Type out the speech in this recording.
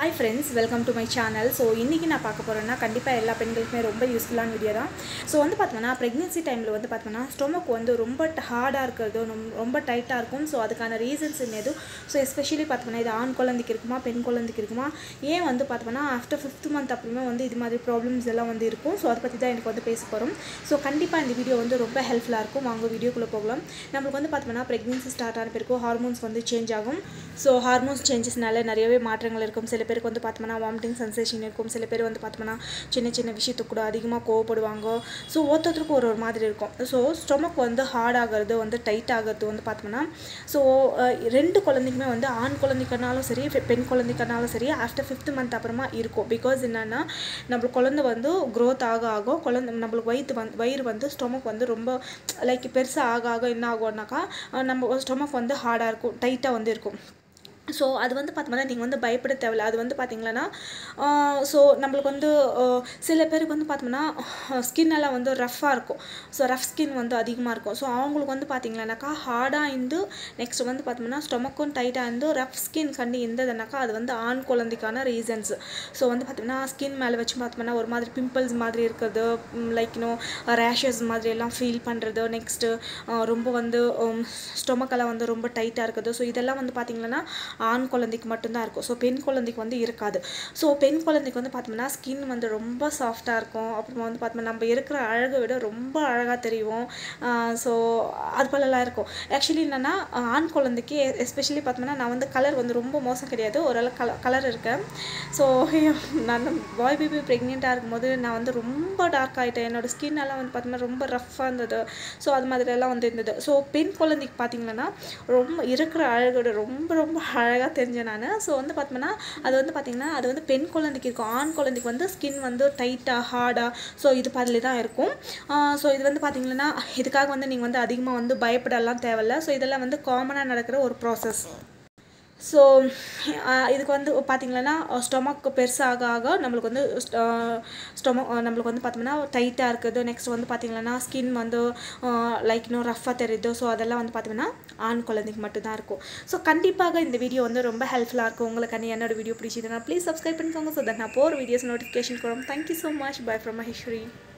hi friends welcome to my channel so இன்றைக்கி நான் பார்க்க போகிறேன்னா கண்டிப்பாக எல்லா பெண்களுக்குமே ரொம்ப யூஸ்ஃபுல்லான வீடியோ தான் ஸோ வந்து பார்த்தோம்னா ப்ரெக்னென்சி டைமில் வந்து பார்த்தோம்னா ஸ்டொமக் வந்து ரொம்ப ஹார்டாக இருக்கிறது ரொம்ப- ரொம்ப டைட்டாக இருக்கும் ஸோ அதுக்கான ரீசன்ஸ் எதுவும் ஸோ எஸ்பெஷலி பார்த்தோம்னா இது ஆண் குழந்தைக்கு இருக்குமா பெண் குழந்தைக்கு இருக்குமா ஏன் வந்து பார்த்தோம்னா ஆஃப்டர் ஃபிஃப்த் மந்த் அப்புறமே வந்து இது மாதிரி ப்ராப்ளம்ஸ் எல்லாம் வந்து இருக்கும் ஸோ அதை பற்றி தான் எனக்கு வந்து பேச போகிறோம் ஸோ கண்டிப்பாக இந்த வீடியோ வந்து ரொம்ப ஹெல்ப்ஃபுல்லாக இருக்கும் வாங்க வீடியோக்குள்ளே போகலாம் நம்மளுக்கு வந்து பார்த்தோம்னா ப்ரெக்னென்சி ஸ்டார்ட் ஆன பிறகு ஹார்மோன்ஸ் வந்து சேஞ்ச் ஆகும் ஸோ ஹார்மோன்ஸ் சேஞ்சஸ்னால நிறையவே மாற்றங்கள் இருக்கும் சில பேருக்கு வந்து பார்த்தோம்னா வாமிட்டிங் சென்சேஷன் இருக்கும் சில பேர் வந்து பார்த்தோம்னா சின்ன சின்ன விஷயத்துக்கு கூட அதிகமாக கோவப்படுவாங்க ஸோ ஒருத்தருக்கு ஒரு ஒரு மாதிரி இருக்கும் ஸோ ஸ்டொமக் வந்து ஹார்ட் ஆகிறது வந்து டைட் ஆகிறது வந்து பார்த்தோம்னா ஸோ ரெண்டு குழந்தைக்குமே வந்து ஆண் குழந்தைக்குனாலும் சரி பெ- பெண் குழந்தைக்குனாலும் சரி ஆஃப்டர் ஃபிஃப்த் மந்த் அப்புறமா இருக்கும் பிகாஸ் என்னென்னா நம்மளுக்கு குழந்தை வந்து க்ரோத் ஆக ஆக குழந்தை நம்மளுக்கு வயிற்று வந்து வயிறு வந்து ஸ்டொமக் வந்து ரொம்ப லைக் பெருசாக ஆக ஆக என்ன ஆகும்னாக்கா அஹ் நம்ம ஸ்டொமக் வந்து ஹார்டாக இருக்கும் டைட்டாக வந்து இருக்கும் ஸோ அது வந்து பார்த்தோம்னா நீங்கள் வந்து பயப்பட தேவையில்ல அது வந்து பார்த்தீங்கன்னா ஸோ நம்மளுக்கு வந்து ஆஹ் சில பேருக்கு வந்து பார்த்தோம்னா ஸ்கின் எல்லாம் வந்து ரஃப்பாக இருக்கும் ஸோ ரஃப் ஸ்கின் வந்து அதிகமாக இருக்கும் ஸோ அவங்களுக்கு வந்து பார்த்தீங்கன்னாக்கா ஹார்டாக இருந்து நெக்ஸ்ட் வந்து பார்த்தோம்னா ஸ்டொமக்கும் டைட்டாக இருந்து ரஃப் ஸ்கின் கண்டு இருந்ததுனாக்கா அது வந்து ஆண் குழந்தைக்கான ரீசன்ஸ் ஸோ வந்து பார்த்தோம்னா ஸ்கின் மேலே வச்சு பார்த்தோம்னா ஒரு மாதிரி பிம்பிள்ஸ் மாதிரி இருக்கிறது லைக் இன்னும் ரேஷஸ் மாதிரி எல்லாம் ஃபீல் பண்ணுறது நெக்ஸ்ட்டு ரொம்ப வந்து ஸ்டொமக்கெல்லாம் வந்து ரொம்ப டைட்டாக இருக்குது ஸோ இதெல்லாம் வந்து பார்த்திங்கன்னா ஆண் குழந்தைக்கு மட்டும்தான் இருக்கும் ஸோ பெண் குழந்தைக்கு வந்து இருக்காது ஸோ பெண் குழந்தைக்கு வந்து பார்த்தோம்னா ஸ்கின் வந்து ரொம்ப சாஃப்டாக இருக்கும் அப்புறமா வந்து பார்த்தோம்னா நம்ம இருக்கிற அழகை விட ரொம்ப அழகாக தெரியும் ஸோ அது போலலாம் இருக்கும் ஆக்சுவலி என்னென்னா ஆண் குழந்தைக்கு எஸ்பெஷலி பார்த்தோம்னா நான் வந்து கலர் வந்து ரொம்ப மோசம் கிடையாது ஓரளவு கலர் கலர் இருக்கேன் ஸோ நான் பாய் பேபி ப்ரெக்னெண்ட்டாக இருக்கும்போது நான் வந்து ரொம்ப டார்க் ஆகிட்டேன் என்னோட ஸ்கின் எல்லாம் வந்து பார்த்தோம்னா ரொம்ப ரஃப்பாக இருந்தது ஸோ அது மாதிரி எல்லாம் வந்து இருந்தது ஸோ பெண் குழந்தைக்கு பார்த்தீங்கன்னா ரொம்ப இருக்கிற அழகோட ரொம்ப ரொம்ப அழகாக தெரிஞ்சேன் நான் ஸோ வந்து பார்த்தோம்னா அது வந்து பார்த்திங்கன்னா அது வந்து பெண் குழந்தைக்கு இருக்கும் ஆண் குழந்தைக்கு வந்து ஸ்கின் வந்து டைட்டாக ஹார்டாக ஸோ இது மாதிரி தான் இருக்கும் ஸோ இது வந்து பார்த்திங்கன்னா இதுக்காக வந்து நீங்கள் வந்து அதிகமாக வந்து பயப்படலாம் தேவையில்ல ஸோ இதெல்லாம் வந்து காமனாக நடக்கிற ஒரு ப்ராசஸ் ஸோ இதுக்கு வந்து பார்த்தீங்கன்னா ஸ்டொமக் பெருசாக ஆக நம்மளுக்கு வந்து ஸ்டொமக் நம்மளுக்கு வந்து பார்த்தோம்னா டைட்டாக இருக்குது நெக்ஸ்ட் வந்து பார்த்தீங்கன்னா ஸ்கின் வந்து லைக் இன்னும் ரஃப்பாக தெரியுது ஸோ அதெல்லாம் வந்து பார்த்தீங்கன்னா ஆண் குழந்தைக்கு மட்டும்தான் இருக்கும் ஸோ கண்டிப்பாக இந்த வீடியோ வந்து ரொம்ப ஹெல்ப்ஃபுல்லாக இருக்கும் உங்களுக்கு அன்னி என்னோட வீடியோ பிடிச்சதுன்னா ப்ளீஸ் சப்ஸ்கிரைப் பண்ணிக்கோங்க ஸோ தட் நான் போகிற வீடியோஸ் நோட்டிஃபிகேஷன் கொடுக்கும் thank you so much bye from Maheswari